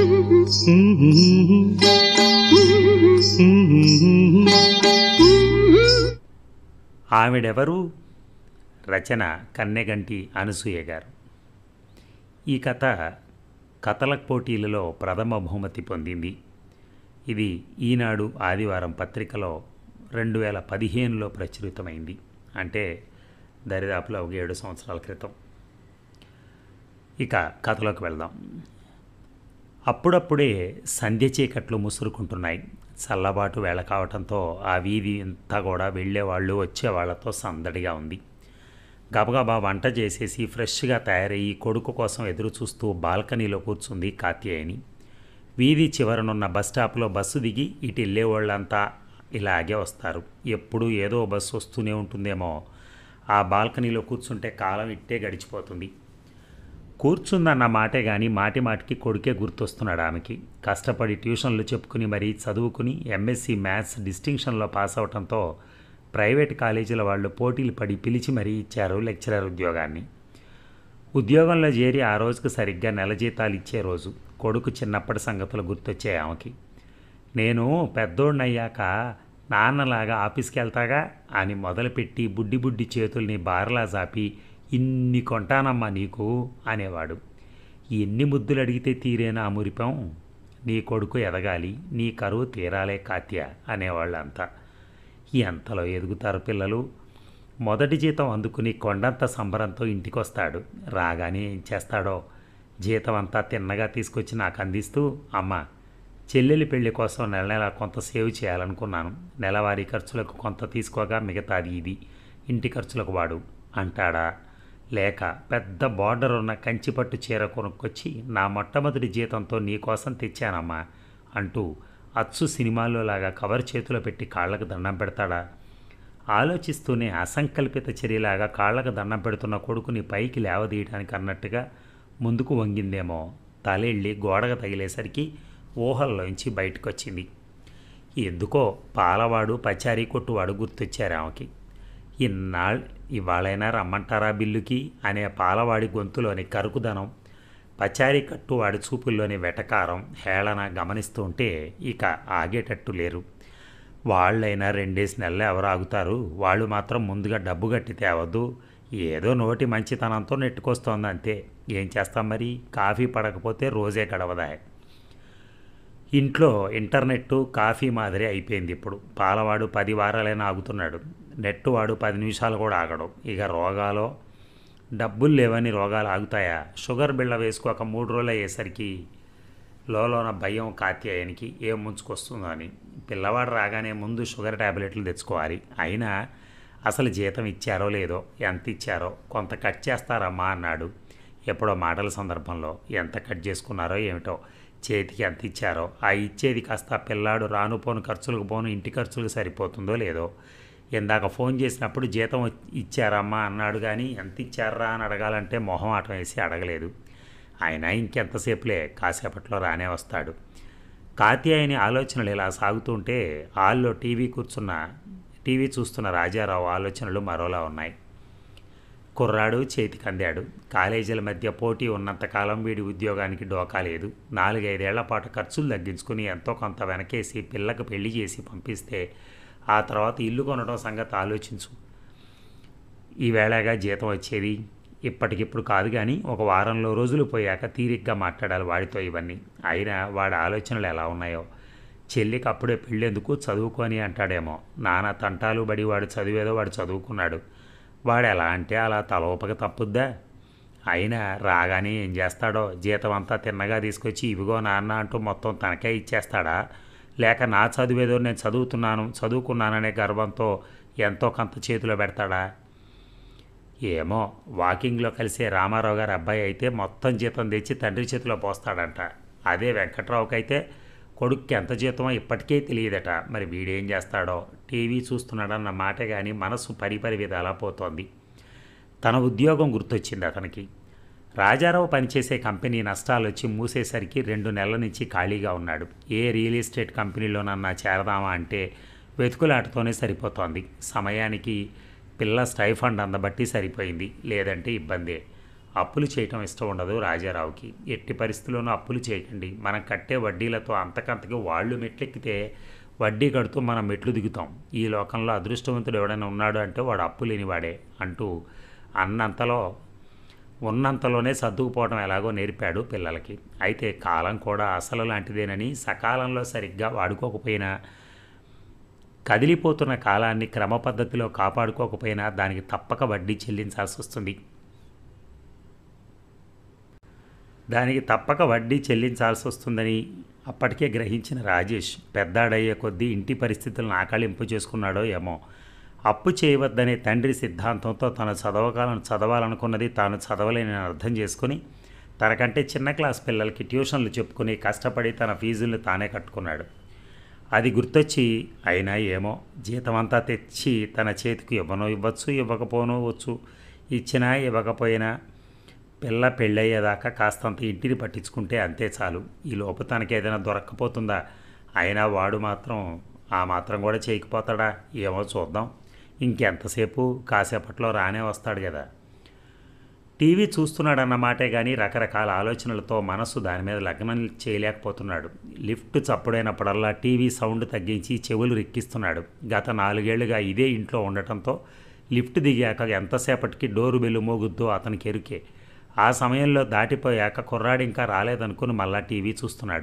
ఆవిడెవరు రచన కన్నెగంటి అనసూయ గారు ఈ కథ కథల పోటీలలో ప్రథమ బహుమతి పొందింది ఇది ఈనాడు ఆదివారం పత్రికలో రెండు వేల పదిహేనులో ప్రచురితమైంది అంటే దరిదాపులో ఒక ఏడు సంవత్సరాల క్రితం ఇక కథలోకి వెళ్దాం అప్పుడప్పుడే సంధ్య చీకట్లు ముసురుకుంటున్నాయి చల్లబాటు వేళ కావటంతో ఆ వీధి అంతా కూడా వెళ్ళేవాళ్ళు వచ్చేవాళ్లతో సందడిగా ఉంది గబగబా వంట చేసేసి ఫ్రెష్గా తయారయ్యి కొడుకు కోసం ఎదురు చూస్తూ బాల్కనీలో కూర్చుంది కాత్యాయని వీధి చివరనున్న బస్ స్టాప్లో బస్సు దిగి ఇటు వెళ్ళేవాళ్ళంతా ఇలాగే వస్తారు ఎప్పుడు ఏదో బస్సు వస్తూనే ఉంటుందేమో ఆ బాల్కనీలో కూర్చుంటే కాలం ఇట్టే గడిచిపోతుంది కూర్చుందన్న మాటే కానీ మాటి మాటికి కొడుకే గుర్తొస్తున్నాడు ఆమెకి కష్టపడి ట్యూషన్లు చెప్పుకుని మరీ చదువుకుని ఎంఎస్సి మ్యాథ్స్ డిస్టింక్షన్లో పాస్ అవడంతో ప్రైవేట్ కాలేజీల వాళ్ళు పోటీలు పడి పిలిచి మరీ ఇచ్చారు లెక్చరర్ ఉద్యోగాన్ని ఉద్యోగంలో చేరి ఆ రోజుకు సరిగ్గా నెల జీతాలు ఇచ్చే రోజు కొడుకు చిన్నప్పటి సంగతులు గుర్తొచ్చాయి ఆమెకి నేను పెద్దోడినయ్యాక నాన్నలాగా ఆఫీస్కి వెళ్తాగా అని మొదలుపెట్టి బుడ్డి బుడ్డి చేతుల్ని బారలా జాపి ఇన్ని కొంటానమ్మా నీకు అనేవాడు ఎన్ని ముద్దులు అడిగితే తీరేనా ఆ మురిపం నీ కొడుకు ఎదగాలి నీ కరువు తీరాలే కాత్య అనేవాళ్ళంతా ఎంతలో ఎదుగుతారు పిల్లలు మొదటి జీతం అందుకుని కొండంత సంబరంతో ఇంటికొస్తాడు రాగానే ఏం చేస్తాడో జీతం అంతా తిన్నగా తీసుకొచ్చి నాకు అందిస్తూ అమ్మ చెల్లెలి పెళ్లి కోసం నెల నెల కొంత సేవ్ చేయాలనుకున్నాను నెలవారీ ఖర్చులకు కొంత తీసుకోగా మిగతాది ఇది ఇంటి ఖర్చులకు వాడు అంటాడా లేక పెద్ద బార్డర్ ఉన్న కంచిపట్టు చీర కొనుక్కొచ్చి నా మొట్టమొదటి జీతంతో నీ కోసం తెచ్చానమ్మా అంటూ అచ్చు సినిమాల్లో లాగా కవర్ చేతిలో పెట్టి కాళ్ళకు దండం పెడతాడా ఆలోచిస్తూనే అసంకల్పిత చర్యలాగా కాళ్ళకు దండం పెడుతున్న కొడుకుని పైకి లేవదీయడానికి అన్నట్టుగా ముందుకు వంగిందేమో తలెళ్ళి గోడకు తగిలేసరికి ఊహల్లోంచి బయటకు వచ్చింది ఎందుకో పాలవాడు పచారీ కొట్టువాడు గుర్తొచ్చారు ఆమెకి ఇన్నాళ్ళు ఇవాళైనా రమ్మంటారా బిల్లుకి అనే పాలవాడి గొంతులోని కరుకుదనం పచారీ కట్టువాడి చూపుల్లోని వెటకారం హేళన గమనిస్తుంటే ఇక ఆగేటట్టు లేరు వాళ్ళైనా రెండేసి నెలలు ఎవరు ఆగుతారు వాళ్ళు మాత్రం ముందుగా డబ్బు కట్టి తేవద్దు ఏదో నోటి మంచితనంతో నెట్టుకొస్తోంది అంతే ఏం చేస్తాం మరి కాఫీ పడకపోతే రోజే గడవదా ఇంట్లో ఇంటర్నెట్ కాఫీ మాదిరి అయిపోయింది ఇప్పుడు పాలవాడు పది వారాలైనా ఆగుతున్నాడు నెట్ వాడు పది నిమిషాలు కూడా ఆగడు ఇక రోగాలు డబ్బులు లేవని రోగాలు ఆగుతాయా షుగర్ బిళ్ళ వేసుకోక మూడు రోజులు అయ్యేసరికి లోలోన భయం కాత్యాయనికి ఏం ముంచుకొస్తుందో అని పిల్లవాడు రాగానే ముందు షుగర్ ట్యాబ్లెట్లు తెచ్చుకోవాలి అయినా అసలు జీతం ఇచ్చారో లేదో ఎంత ఇచ్చారో కొంత కట్ చేస్తారమ్మా అన్నాడు ఎప్పుడో మాటల సందర్భంలో ఎంత కట్ చేసుకున్నారో ఏమిటో చేతికి ఎంత ఇచ్చారో ఆ ఇచ్చేది కాస్త పిల్లాడు రాను పోను ఖర్చులకు పోను ఇంటి ఖర్చులకు సరిపోతుందో లేదో ఇందాక ఫోన్ చేసినప్పుడు జీతం ఇచ్చారమ్మా అన్నాడు కానీ ఎంత ఇచ్చారా అని అడగాలంటే మొహం ఆటం వేసి అడగలేదు ఆయన ఇంకెంతసేపులే కాసేపట్లో రానే వస్తాడు కాత్యాయని ఆలోచనలు ఇలా సాగుతుంటే హాల్లో టీవీ కూర్చున్న టీవీ చూస్తున్న రాజారావు ఆలోచనలు మరోలా ఉన్నాయి కుర్రాడు చేతికి అందాడు కాలేజీల మధ్య పోటీ ఉన్నంతకాలం వీడి ఉద్యోగానికి డోకా లేదు నాలుగైదేళ్ల పాటు ఖర్చులు తగ్గించుకుని ఎంతో కొంత వెనకేసి పిల్లకు పెళ్లి చేసి పంపిస్తే ఆ తర్వాత ఇల్లు కొనడం సంగతి ఆలోచించు ఈవేళగా జీతం వచ్చేది ఇప్పటికిప్పుడు కాదు కానీ ఒక వారంలో రోజులు పోయాక తీరిగ్గా మాట్లాడాలి వాడితో ఇవన్నీ అయినా వాడి ఆలోచనలు ఎలా ఉన్నాయో చెల్లికి అప్పుడే పెళ్ళెందుకు చదువుకొని అంటాడేమో నాన్న తంటాలు బడి వాడు చదివేదో వాడు చదువుకున్నాడు వాడు ఎలా అంటే అలా తలవపక తప్పుద్దా అయినా రాగానే ఏం చేస్తాడో జీతం అంతా తిన్నగా తీసుకొచ్చి ఇవిగో నాన్న అంటూ మొత్తం తనకే ఇచ్చేస్తాడా లేక నా చదివేదో నేను చదువుతున్నాను చదువుకున్నాననే గర్వంతో ఎంతో కొంత చేతిలో పెడతాడా ఏమో వాకింగ్లో కలిసే రామారావు గారి అబ్బాయి అయితే మొత్తం జీతం తెచ్చి తండ్రి చేతిలో పోస్తాడంట అదే వెంకట్రావుకి అయితే కొడుక్కి ఎంత జీతమో ఇప్పటికే తెలియదట మరి వీడేం చేస్తాడో టీవీ చూస్తున్నాడన్న మాటే కానీ మనసు పరిపరి విధాలా పోతోంది తన ఉద్యోగం గుర్తొచ్చింది అతనికి రాజారావు పనిచేసే కంపెనీ నష్టాలు వచ్చి మూసేసరికి రెండు నెలల నుంచి ఖాళీగా ఉన్నాడు ఏ రియల్ ఎస్టేట్ కంపెనీలోనన్నా చేరదామా అంటే వెతుకులాటతోనే సరిపోతోంది సమయానికి పిల్ల స్టైఫండ్ అందబట్టి సరిపోయింది లేదంటే ఇబ్బందే అప్పులు చేయటం ఇష్టం ఉండదు రాజారావుకి ఎట్టి పరిస్థితుల్లోనూ అప్పులు చేయకండి మనం కట్టే వడ్డీలతో అంతకంతకి వాళ్ళు మెట్లెక్కితే వడ్డీ కడుతూ మనం మెట్లు దిగుతాం ఈ లోకంలో అదృష్టవంతుడు ఎవడైనా ఉన్నాడు అంటే వాడు అప్పు లేనివాడే అంటూ అన్నంతలో ఉన్నంతలోనే సర్దుకుపోవడం ఎలాగో నేర్పాడు పిల్లలకి అయితే కాలం కూడా అసలు లాంటిదేనని సకాలంలో సరిగ్గా వాడుకోకపోయినా కదిలిపోతున్న కాలాన్ని క్రమ పద్ధతిలో కాపాడుకోకపోయినా దానికి తప్పక వడ్డీ చెల్లించాల్సి వస్తుంది దానికి తప్పక వడ్డీ చెల్లించాల్సి వస్తుందని అప్పటికే గ్రహించిన రాజేష్ పెద్దాడయ్యే కొద్దీ ఇంటి పరిస్థితులను ఆకళింపు చేసుకున్నాడో ఏమో అప్పు చేయవద్దనే తండ్రి సిద్ధాంతంతో తను చదవకాలను చదవాలనుకున్నది తాను చదవలేని అర్థం చేసుకుని తనకంటే చిన్న క్లాస్ పిల్లలకి ట్యూషన్లు చెప్పుకుని కష్టపడి తన ఫీజులను తానే కట్టుకున్నాడు అది గుర్తొచ్చి అయినా ఏమో జీతమంతా తెచ్చి తన చేతికి ఇవ్వను ఇవ్వచ్చు ఇవ్వకపోను వచ్చు ఇచ్చినా ఇవ్వకపోయినా పిల్ల పెళ్ళయ్యేదాకా కాస్తంత ఇంటిని పట్టించుకుంటే అంతే చాలు ఈ లోపు తనకేదైనా దొరక్కపోతుందా అయినా వాడు మాత్రం ఆ మాత్రం కూడా చేయకపోతాడా ఏమో చూద్దాం ఇంకెంతసేపు కాసేపట్లో రానే వస్తాడు కదా టీవీ చూస్తున్నాడన్నమాటే కానీ రకరకాల ఆలోచనలతో మనసు దాని మీద లగ్నం చేయలేకపోతున్నాడు లిఫ్ట్ చప్పుడైనప్పుడల్లా టీవీ సౌండ్ తగ్గించి చెవులు రిక్కిస్తున్నాడు గత నాలుగేళ్లుగా ఇదే ఇంట్లో ఉండటంతో లిఫ్ట్ దిగాక ఎంతసేపటికి డోరు బెల్లు మోగుద్దో అతనికి ఎరుకే ఆ సమయంలో దాటిపోయాక కుర్రాడు ఇంకా రాలేదనుకుని మళ్ళా టీవీ చూస్తున్నాడు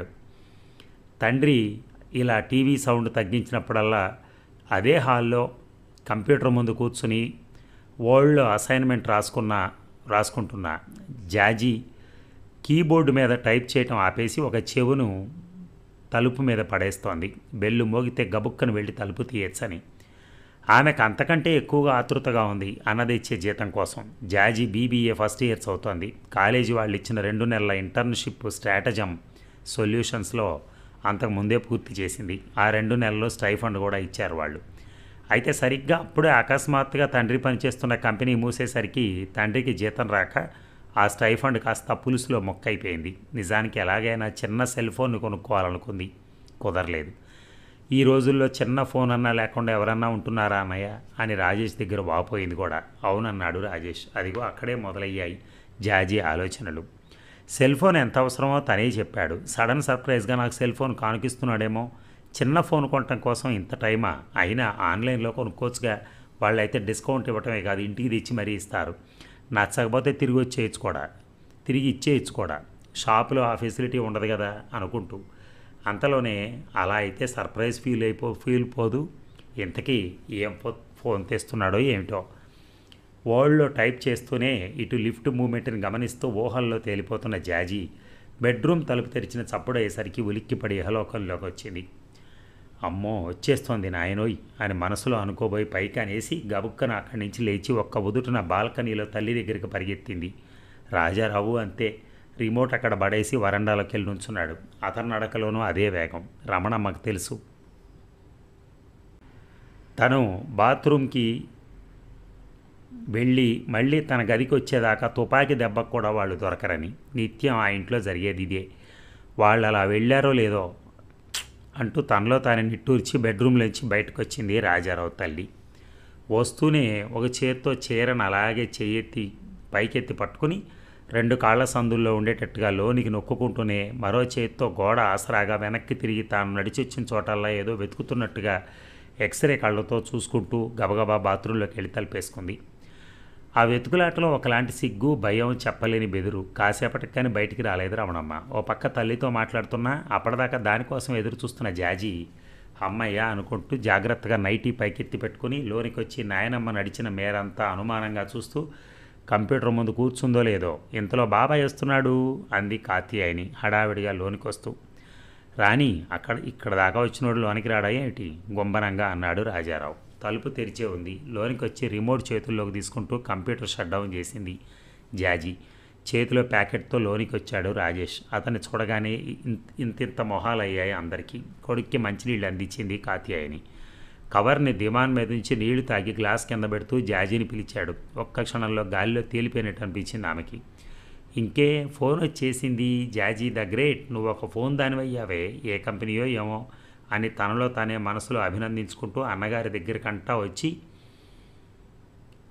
తండ్రి ఇలా టీవీ సౌండ్ తగ్గించినప్పుడల్లా అదే హాల్లో కంప్యూటర్ ముందు కూర్చుని వరల్డ్ అసైన్మెంట్ రాసుకున్న రాసుకుంటున్న జాజీ కీబోర్డు మీద టైప్ చేయటం ఆపేసి ఒక చెవును తలుపు మీద పడేస్తోంది బెల్లు మోగితే గబుక్కను వెళ్ళి తలుపు తీయచ్చని ఆమెకు అంతకంటే ఎక్కువగా ఆతృతగా ఉంది అన్నది ఇచ్చే జీతం కోసం జాజీ బీబీఏ ఫస్ట్ ఇయర్స్ అవుతోంది కాలేజీ వాళ్ళు ఇచ్చిన రెండు నెలల ఇంటర్న్షిప్ స్ట్రాటజం సొల్యూషన్స్లో అంతకు ముందే పూర్తి చేసింది ఆ రెండు నెలల్లో స్టైఫండ్ కూడా ఇచ్చారు వాళ్ళు అయితే సరిగ్గా అప్పుడే అకస్మాత్తుగా తండ్రి పనిచేస్తున్న కంపెనీ మూసేసరికి తండ్రికి జీతం రాక ఆ స్టైఫండ్ కాస్త పులుసులో మొక్కైపోయింది నిజానికి ఎలాగైనా చిన్న సెల్ ఫోన్ కొనుక్కోవాలనుకుంది కుదరలేదు ఈ రోజుల్లో చిన్న ఫోన్ అన్నా లేకుండా ఎవరన్నా ఉంటున్నారా అన్నయ్య అని రాజేష్ దగ్గర వాపోయింది కూడా అవునన్నాడు రాజేష్ అదిగో అక్కడే మొదలయ్యాయి జాజీ ఆలోచనలు సెల్ ఫోన్ ఎంత అవసరమో తనే చెప్పాడు సడన్ సర్ప్రైజ్గా నాకు సెల్ ఫోన్ కానుకిస్తున్నాడేమో చిన్న ఫోన్ కొనటం కోసం ఇంత టైమా అయినా ఆన్లైన్లో కొనుక్కోవచ్చుగా వాళ్ళైతే డిస్కౌంట్ ఇవ్వటమే కాదు ఇంటికి తెచ్చి మరీ ఇస్తారు నచ్చకపోతే తిరిగి వచ్చేయచ్చు కూడా తిరిగి ఇచ్చేయచ్చు కూడా షాపులో ఆ ఫెసిలిటీ ఉండదు కదా అనుకుంటూ అంతలోనే అలా అయితే సర్ప్రైజ్ ఫీల్ అయిపో ఫీల్ పోదు ఇంతకీ ఏం ఫో- ఫోన్ తెస్తున్నాడో ఏమిటో వరల్డ్లో టైప్ చేస్తూనే ఇటు లిఫ్ట్ మూమెంట్ని గమనిస్తూ ఊహల్లో తేలిపోతున్న జాజీ బెడ్రూమ్ తలుపు తెరిచిన చప్పుడు అయ్యేసరికి ఉలిక్కిపడి ఇహలోకంలోకి వచ్చింది అమ్మో వచ్చేస్తోంది నాయనోయ్ అని మనసులో అనుకోబోయి పైకి అనేసి గబుక్కన అక్కడి నుంచి లేచి ఒక్క ఉదుటున బాల్కనీలో తల్లి దగ్గరికి పరిగెత్తింది రాజారావు అంతే రిమోట్ అక్కడ పడేసి వరండాలోకి వెళ్ళి నుంచున్నాడు అతని నడకలోనూ అదే వేగం రమణమ్మకు తెలుసు తను బాత్రూమ్కి వెళ్ళి మళ్ళీ తన గదికి వచ్చేదాకా తుపాకీ దెబ్బకు కూడా వాళ్ళు దొరకరని నిత్యం ఆ ఇంట్లో జరిగేది ఇదే వాళ్ళు అలా వెళ్ళారో లేదో అంటూ తనలో తాను నిట్టూర్చి బెడ్రూమ్లోంచి బయటకు వచ్చింది రాజారావు తల్లి వస్తూనే ఒక చేత్తో చీరను అలాగే చెయ్యెత్తి పైకెత్తి పట్టుకుని రెండు కాళ్ళ సందుల్లో ఉండేటట్టుగా లోనికి నొక్కుకుంటూనే మరో చేత్తో గోడ ఆసరాగా వెనక్కి తిరిగి తాను నడిచొచ్చిన చోటల్లా ఏదో వెతుకుతున్నట్టుగా ఎక్స్రే కళ్ళతో చూసుకుంటూ గబగబా బాత్రూంలోకి వెళ్ళి తలుపేసుకుంది ఆ వెతుకులాటలో ఒకలాంటి సిగ్గు భయం చెప్పలేని బెదురు కాసేపటికి కానీ బయటికి రాలేదు రమణమ్మ ఓ పక్క తల్లితో మాట్లాడుతున్నా అప్పటిదాకా దానికోసం ఎదురు చూస్తున్న జాజీ అమ్మయ్య అనుకుంటూ జాగ్రత్తగా నైటీ పైకెత్తి పెట్టుకుని లోనికి వచ్చి నాయనమ్మ నడిచిన మేరంతా అనుమానంగా చూస్తూ కంప్యూటర్ ముందు కూర్చుందో లేదో ఇంతలో బాబాయ్ వస్తున్నాడు అంది కాత్యాయని హడావిడిగా లోనికి వస్తూ రాణి అక్కడ ఇక్కడ దాకా వచ్చినోడు లోనికి రాడా ఏమిటి గుంబనంగా అన్నాడు రాజారావు తలుపు తెరిచే ఉంది లోనికి వచ్చి రిమోట్ చేతుల్లోకి తీసుకుంటూ కంప్యూటర్ షట్ డౌన్ చేసింది జాజీ చేతిలో ప్యాకెట్తో లోనికి వచ్చాడు రాజేష్ అతన్ని చూడగానే ఇన్- ఇంతింత మొహాలు అయ్యాయి అందరికీ కొడుక్కి మంచినీళ్ళు అందించింది కాత్యాయని కవర్ని దివాన్ మీద నుంచి నీళ్లు తాగి గ్లాస్ కింద పెడుతూ జాజీని పిలిచాడు ఒక్క క్షణంలో గాలిలో తేలిపోయినట్టు అనిపించింది ఆమెకి ఇంకే ఫోన్ వచ్చేసింది జాజీ ద గ్రేట్ నువ్వు ఒక ఫోన్ దానివయ్యావే ఏ కంపెనీయో ఏమో అని తనలో తానే మనసులో అభినందించుకుంటూ అన్నగారి దగ్గరికంటా వచ్చి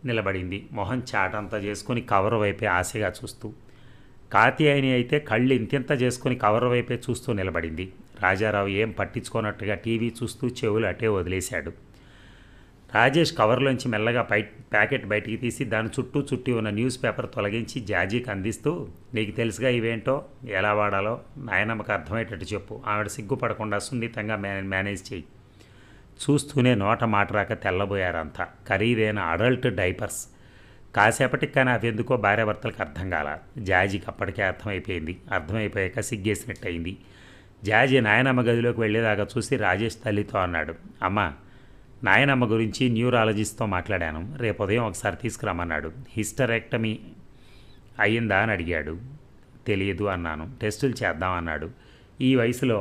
నిలబడింది మొహం చాటంతా చేసుకుని కవర్ వైపే ఆశగా చూస్తూ కాత్యాయని అయితే కళ్ళు ఇంతింత చేసుకుని కవర్ వైపే చూస్తూ నిలబడింది రాజారావు ఏం పట్టించుకోనట్టుగా టీవీ చూస్తూ చెవులు అటే వదిలేశాడు రాజేష్ కవర్లోంచి మెల్లగా పై ప్యాకెట్ బయటికి తీసి దాని చుట్టూ చుట్టి ఉన్న న్యూస్ పేపర్ తొలగించి జాజీకి అందిస్తూ నీకు తెలుసుగా ఇవేంటో ఎలా వాడాలో నాయనమ్మకి అర్థమయ్యేటట్టు చెప్పు ఆవిడ సిగ్గుపడకుండా సున్నితంగా మే మేనేజ్ చేయి చూస్తూనే నోట మాట రాక తెల్లబోయారంతా ఖరీదైన అడల్ట్ డైపర్స్ కాసేపటికి కానీ అవి ఎందుకో భార్యాభర్తలకు అర్థం కాల జాజీకి అప్పటికే అర్థమైపోయింది అర్థమైపోయాక సిగ్గేసినట్టు అయింది జాజీ నాయనమ్మ గదిలోకి వెళ్ళేదాకా చూసి రాజేష్ తల్లితో అన్నాడు అమ్మ నాయనమ్మ గురించి న్యూరాలజిస్ట్తో మాట్లాడాను రేపు ఉదయం ఒకసారి తీసుకురమ్మన్నాడు హిస్టరెక్టమీ అయ్యిందా అని అడిగాడు తెలియదు అన్నాను టెస్టులు చేద్దాం అన్నాడు ఈ వయసులో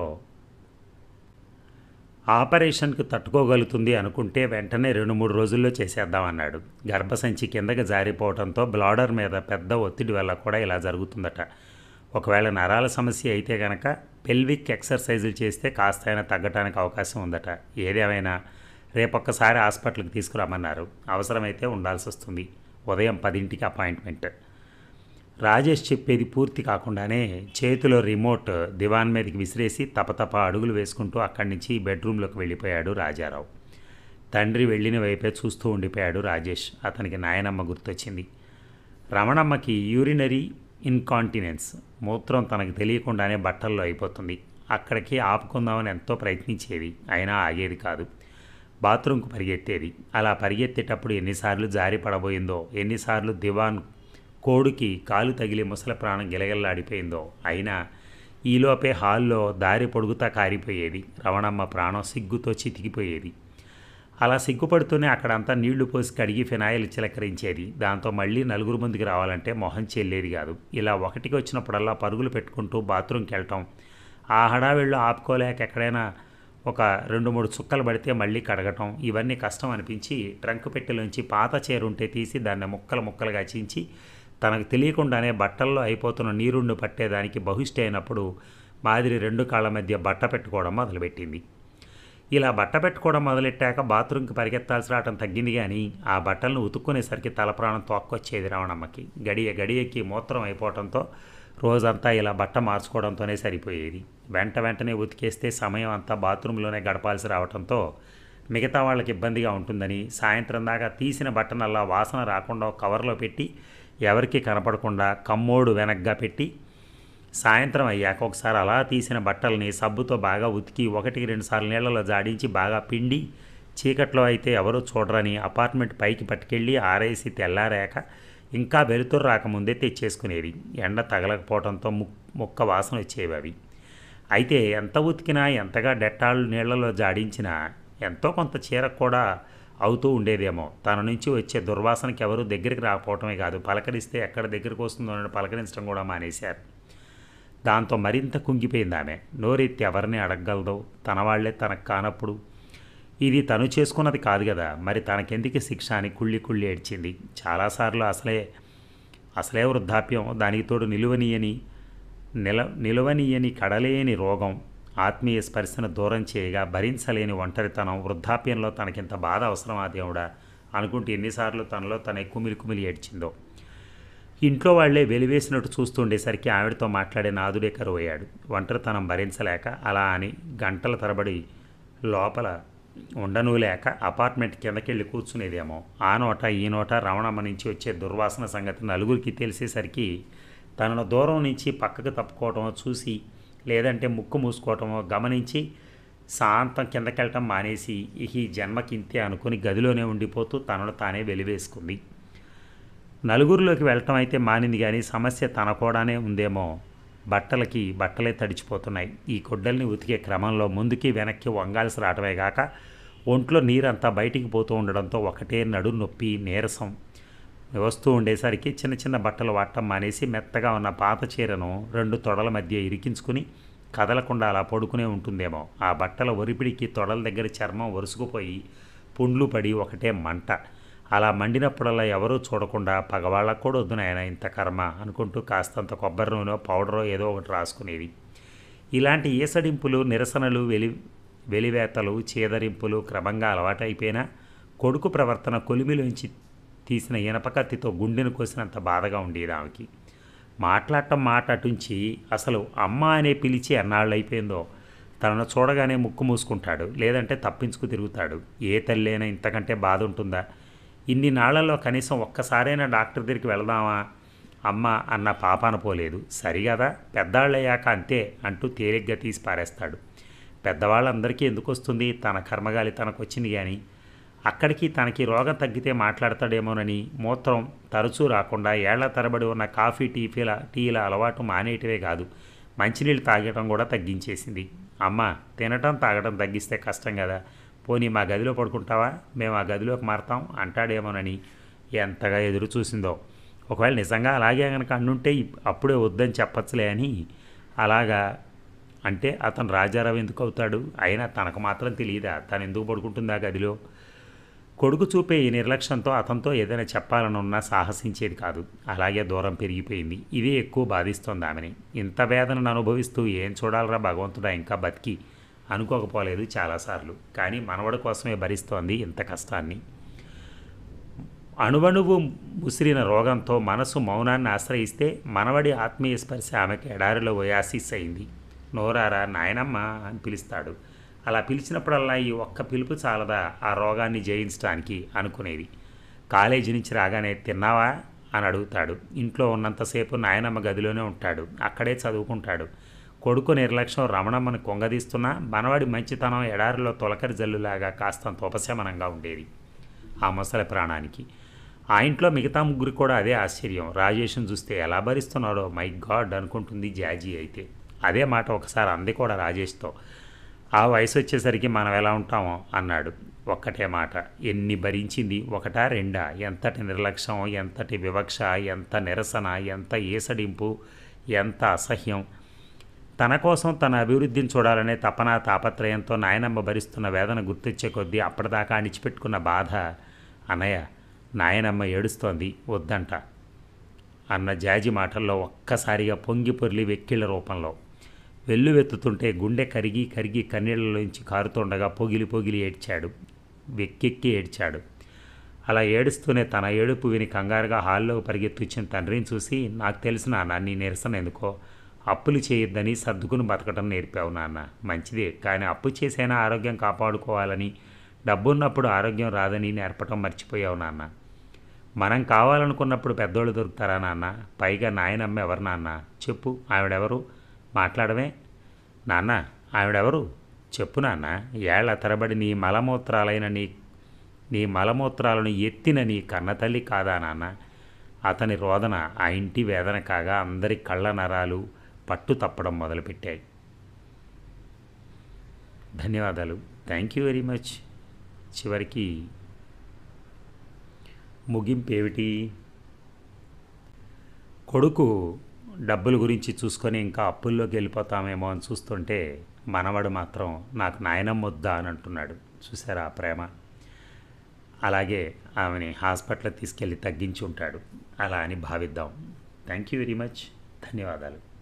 ఆపరేషన్కు తట్టుకోగలుగుతుంది అనుకుంటే వెంటనే రెండు మూడు రోజుల్లో చేసేద్దాం అన్నాడు గర్భసంచి కిందకి జారిపోవడంతో బ్లాడర్ మీద పెద్ద ఒత్తిడి వల్ల కూడా ఇలా జరుగుతుందట ఒకవేళ నరాల సమస్య అయితే కనుక పెల్విక్ ఎక్సర్సైజులు చేస్తే కాస్తైనా తగ్గడానికి అవకాశం ఉందట ఏదేమైనా రేపొక్కసారి హాస్పిటల్కి తీసుకురామన్నారు అవసరమైతే ఉండాల్సి వస్తుంది ఉదయం పదింటికి అపాయింట్మెంట్ రాజేష్ చెప్పేది పూర్తి కాకుండానే చేతిలో రిమోట్ దివాన్ మీదకి విసిరేసి తపతప అడుగులు వేసుకుంటూ అక్కడి నుంచి బెడ్రూమ్లోకి వెళ్ళిపోయాడు రాజారావు తండ్రి వెళ్ళిన వైపే చూస్తూ ఉండిపోయాడు రాజేష్ అతనికి నాయనమ్మ గుర్తొచ్చింది రమణమ్మకి యూరినరీ ఇన్కాంటినెన్స్ మూత్రం తనకు తెలియకుండానే బట్టల్లో అయిపోతుంది అక్కడికి ఆపుకుందామని ఎంతో ప్రయత్నించేది అయినా ఆగేది కాదు బాత్రూంకు పరిగెత్తేది అలా పరిగెత్తేటప్పుడు ఎన్నిసార్లు జారి పడబోయిందో ఎన్నిసార్లు దివాన్ కోడుకి కాలు తగిలి ముసల ప్రాణం గిలగిల్లాడిపోయిందో అయినా ఈలోపే హాల్లో దారి పొడుగుతా కారిపోయేది రవణమ్మ ప్రాణం సిగ్గుతో చితికిపోయేది అలా సిగ్గుపడుతూనే అక్కడంతా నీళ్లు పోసి కడిగి ఫినాయిల్ చిలకరించేది దాంతో మళ్ళీ నలుగురు ముందుకు రావాలంటే మొహం చెల్లేది కాదు ఇలా ఒకటికి వచ్చినప్పుడల్లా పరుగులు పెట్టుకుంటూ బాత్రూమ్కి వెళ్ళటం ఆ హడావిళ్ళు ఆపుకోలేక ఎక్కడైనా ఒక రెండు మూడు చుక్కలు పడితే మళ్ళీ కడగటం ఇవన్నీ కష్టం అనిపించి ట్రంక్ పెట్టెలోంచి పాత చీర ఉంటే తీసి దాన్ని ముక్కలు ముక్కలుగా చించి తనకు తెలియకుండానే బట్టల్లో అయిపోతున్న నీరుండు పట్టేదానికి బహుష్టి అయినప్పుడు మాదిరి రెండు కాళ్ళ మధ్య బట్ట పెట్టుకోవడం మొదలుపెట్టింది ఇలా బట్ట పెట్టుకోవడం మొదలెట్టాక బాత్రూమ్కి పరిగెత్తాల్సి రావడం తగ్గింది కానీ ఆ బట్టలను ఉతుక్కునేసరికి తల ప్రాణం తోక్కొచ్చేది రావణమ్మకి గడియ గడియకి మూత్రం అయిపోవడంతో రోజంతా ఇలా బట్ట మార్చుకోవడంతోనే సరిపోయేది వెంట వెంటనే ఉతికేస్తే సమయం అంతా బాత్రూంలోనే గడపాల్సి రావడంతో మిగతా వాళ్ళకి ఇబ్బందిగా ఉంటుందని సాయంత్రం దాకా తీసిన బట్టనల్లా వాసన రాకుండా ఒక కవర్లో పెట్టి ఎవరికి కనపడకుండా కమ్మోడు వెనగ్గా పెట్టి సాయంత్రం అయ్యాక ఒకసారి అలా తీసిన బట్టల్ని సబ్బుతో బాగా ఉతికి ఒకటికి రెండు సార్లు నీళ్ళలో జాడించి బాగా పిండి చీకట్లో అయితే ఎవరూ చూడరని అపార్ట్మెంట్ పైకి పట్టుకెళ్ళి ఆరేసి తెల్లారాక ఇంకా వెలుతురు రాకముందే తెచ్చేసుకునేది ఎండ తగలకపోవడంతో ము ముక్క వాసన వచ్చేవి అవి అయితే ఎంత ఉతికినా ఎంతగా డెట్టాలు నీళ్లలో జాడించినా ఎంతో కొంత చీర కూడా అవుతూ ఉండేదేమో తన నుంచి వచ్చే దుర్వాసనకి ఎవరు దగ్గరికి రాకపోవటమే కాదు పలకరిస్తే ఎక్కడ దగ్గరికి వస్తుందో అని పలకరించడం కూడా మానేశారు దాంతో మరింత కుంగిపోయింది ఆమె నోరెత్తి ఎవరిని అడగగలదో తన వాళ్లే తనకు కానప్పుడు ఇది తను చేసుకున్నది కాదు కదా మరి తనకెందుకు శిక్ష అని కుళ్ళి కుళ్ళి ఏడ్చింది చాలాసార్లు అసలే అసలే వృద్ధాప్యం దానికి తోడు నిలువనీయని నిల నిలువనీయని కడలేని రోగం ఆత్మీయ స్పర్శను దూరం చేయగా భరించలేని ఒంటరితనం వృద్ధాప్యంలో తనకింత బాధ అవసరమా దేవుడా అనుకుంటూ ఎన్నిసార్లు తనలో తన కుమిలి కుమిలి ఏడ్చిందో ఇంట్లో వాళ్లే వెలివేసినట్టు చూస్తుండేసరికి ఆవిడతో మాట్లాడే నాదుడే కరువయ్యాడు ఒంటరితనం భరించలేక అలా అని గంటల తరబడి లోపల ఉండను లేక అపార్ట్మెంట్ కిందకెళ్ళి కూర్చునేదేమో ఆ నోట ఈ నోట రమణమ్మ నుంచి వచ్చే దుర్వాసన సంగతి నలుగురికి తెలిసేసరికి తనను దూరం నుంచి పక్కకు తప్పుకోవటమో చూసి లేదంటే ముక్కు మూసుకోవటమో గమనించి శాంతం కిందకెళ్ళటం మానేసి ఈ జన్మకింతే అనుకుని గదిలోనే ఉండిపోతూ తనను తానే వెలివేసుకుంది నలుగురిలోకి వెళ్ళటం అయితే మానింది కానీ సమస్య తన కూడానే ఉందేమో బట్టలకి బట్టలే తడిచిపోతున్నాయి ఈ కొడ్డల్ని ఉతికే క్రమంలో ముందుకి వెనక్కి వంగాల్సి రావటమే కాక ఒంట్లో నీరంతా బయటికి పోతూ ఉండడంతో ఒకటే నడు నొప్పి నీరసం వస్తూ ఉండేసరికి చిన్న చిన్న బట్టలు వాడటం మానేసి మెత్తగా ఉన్న పాత చీరను రెండు తొడల మధ్య ఇరికించుకుని కదలకుండా అలా పడుకునే ఉంటుందేమో ఆ బట్టల ఒరిపిడికి తొడల దగ్గర చర్మం ఒరుసుకుపోయి పుండ్లు పడి ఒకటే మంట అలా మండినప్పుడల్లా ఎవరూ చూడకుండా పగవాళ్ళకు కూడా వద్దు నాయన ఇంత కర్మ అనుకుంటూ కాస్తంత కొబ్బరి నూనె పౌడరో ఏదో ఒకటి రాసుకునేది ఇలాంటి ఈసడింపులు నిరసనలు వెలి వెలివేతలు చీదరింపులు క్రమంగా అలవాటైపోయినా కొడుకు ప్రవర్తన కొలిమిలోంచి తీసిన ఇనప కత్తితో గుండెను కోసినంత బాధగా ఉండేది ఆమెకి మాట్లాడటం మాట అటుంచి అసలు అమ్మ అనే పిలిచి ఎన్నాళ్ళు అయిపోయిందో తనను చూడగానే ముక్కు మూసుకుంటాడు లేదంటే తప్పించుకు తిరుగుతాడు ఏ తల్లైనా ఇంతకంటే బాధ ఉంటుందా ఇన్ని నాళ్లలో కనీసం ఒక్కసారైనా డాక్టర్ దగ్గరికి వెళదామా అమ్మ అన్న పాపాన పోలేదు సరిగదా పెద్దాళ్ళయ్యాక అంతే అంటూ తేలిగ్గా తీసి పారేస్తాడు పెద్దవాళ్ళందరికీ ఎందుకు వస్తుంది తన కర్మగాలి తనకు వచ్చింది కానీ అక్కడికి తనకి రోగం తగ్గితే మాట్లాడతాడేమోనని మూత్రం తరచూ రాకుండా ఏళ్ల తరబడి ఉన్న కాఫీ టీఫీల టీల అలవాటు మానేయటమే కాదు మంచినీళ్ళు తాగటం కూడా తగ్గించేసింది అమ్మ తినటం తాగటం తగ్గిస్తే కష్టం కదా పోనీ మా గదిలో పడుకుంటావా మేము ఆ గదిలోకి మారతాం అంటాడేమోనని ఎంతగా ఎదురు చూసిందో ఒకవేళ నిజంగా అలాగే కనుక అన్నుంటే ఇప్- అప్పుడే వద్దని చెప్పచ్చులే అని అలాగా అంటే అతను రాజారావు ఎందుకు అవుతాడు అయినా తనకు మాత్రం తెలియదా తను ఎందుకు పడుకుంటుందా గదిలో కొడుకు చూపే ఈ నిర్లక్ష్యంతో అతనితో ఏదైనా చెప్పాలని ఉన్నా సాహసించేది కాదు అలాగే దూరం పెరిగిపోయింది ఇదే ఎక్కువ బాధిస్తోంది ఆమెని ఇంత వేదనను అనుభవిస్తూ ఏం చూడాలరా భగవంతుడా ఇంకా బతికి అనుకోకపోలేదు చాలాసార్లు కానీ మనవడి కోసమే భరిస్తోంది ఇంత కష్టాన్ని అణువణువు ముసిరిన రోగంతో మనసు మౌనాన్ని ఆశ్రయిస్తే మనవడి ఆత్మీయ స్పర్శ ఆమెకి ఎడారిలో ఓయాసిస్ అయింది నోరారా నాయనమ్మ అని పిలుస్తాడు అలా పిలిచినప్పుడల్లా ఈ ఒక్క పిలుపు చాలదా ఆ రోగాన్ని జయించడానికి అనుకునేది కాలేజీ నుంచి రాగానే తిన్నావా అని అడుగుతాడు ఇంట్లో ఉన్నంతసేపు నాయనమ్మ గదిలోనే ఉంటాడు అక్కడే చదువుకుంటాడు కొడుకు నిర్లక్ష్యం రమణమ్మని కొంగదీస్తున్నా మనవాడి మంచితనం ఎడారిలో తొలకరి జల్లులాగా కాస్తంత ఉపశమనంగా ఉండేది ఆ ముసలి ప్రాణానికి ఆ ఇంట్లో మిగతా ముగ్గురు కూడా అదే ఆశ్చర్యం రాజేష్ను చూస్తే ఎలా భరిస్తున్నాడో మై గాడ్ అనుకుంటుంది జాజీ అయితే అదే మాట ఒకసారి అంది కూడా రాజేష్తో ఆ వయసు వచ్చేసరికి మనం ఎలా ఉంటామో అన్నాడు ఒక్కటే మాట ఎన్ని భరించింది ఒకటా రెండా ఎంతటి నిర్లక్ష్యం ఎంతటి వివక్ష ఎంత నిరసన ఎంత ఏసడింపు ఎంత అసహ్యం తన కోసం తన అభివృద్ధిని చూడాలనే తపన తాపత్రయంతో నాయనమ్మ భరిస్తున్న వేదన గుర్తొచ్చే కొద్దీ అప్పటిదాకా అణిచిపెట్టుకున్న బాధ అన్నయ్య నాయనమ్మ ఏడుస్తోంది వద్దంట అన్న జాజి మాటల్లో ఒక్కసారిగా పొంగి పొర్లి వెక్కిళ్ళ రూపంలో వెల్లువెత్తుతుంటే గుండె కరిగి కరిగి కన్నీళ్ళలోంచి కారుతుండగా పొగిలి పొగిలి ఏడ్చాడు వెక్కెక్కి ఏడ్చాడు అలా ఏడుస్తూనే తన ఏడుపు విని కంగారుగా హాల్లో పరిగెత్తుచ్చిన తండ్రిని చూసి నాకు తెలిసిన నాన్న నీ నిరసన ఎందుకో అప్పులు చేయొద్దని సర్దుకుని బతకడం నేర్పావు నాన్న మంచిదే కానీ అప్పు చేసైనా ఆరోగ్యం కాపాడుకోవాలని డబ్బున్నప్పుడు ఆరోగ్యం రాదని నేర్పటం మర్చిపోయావు నాన్న మనం కావాలనుకున్నప్పుడు పెద్దోళ్ళు దొరుకుతారా నాన్న పైగా నాయనమ్మ ఎవరు నాన్న చెప్పు ఆవిడెవరు మాట్లాడమే నాన్న ఆవిడెవరు చెప్పు నాన్న ఏళ్ల తరబడి నీ మలమూత్రాలైన నీ నీ మలమూత్రాలను ఎత్తిన నీ కన్నతల్లి కాదా నాన్న అతని రోదన ఆ ఇంటి వేదన కాగా అందరి కళ్ళ నరాలు పట్టు తప్పడం మొదలుపెట్టాయి ధన్యవాదాలు థ్యాంక్ యూ వెరీ మచ్ చివరికి ముగింపు ఏమిటి కొడుకు డబ్బుల గురించి చూసుకొని ఇంకా అప్పుల్లోకి వెళ్ళిపోతామేమో అని చూస్తుంటే మనవడు మాత్రం నాకు నాయనమ్మ వద్దా అని అంటున్నాడు చూసారా ఆ ప్రేమ అలాగే ఆమెని హాస్పిటల్ తీసుకెళ్ళి తగ్గించి ఉంటాడు అలా అని భావిద్దాం థ్యాంక్ యూ వెరీ మచ్ ధన్యవాదాలు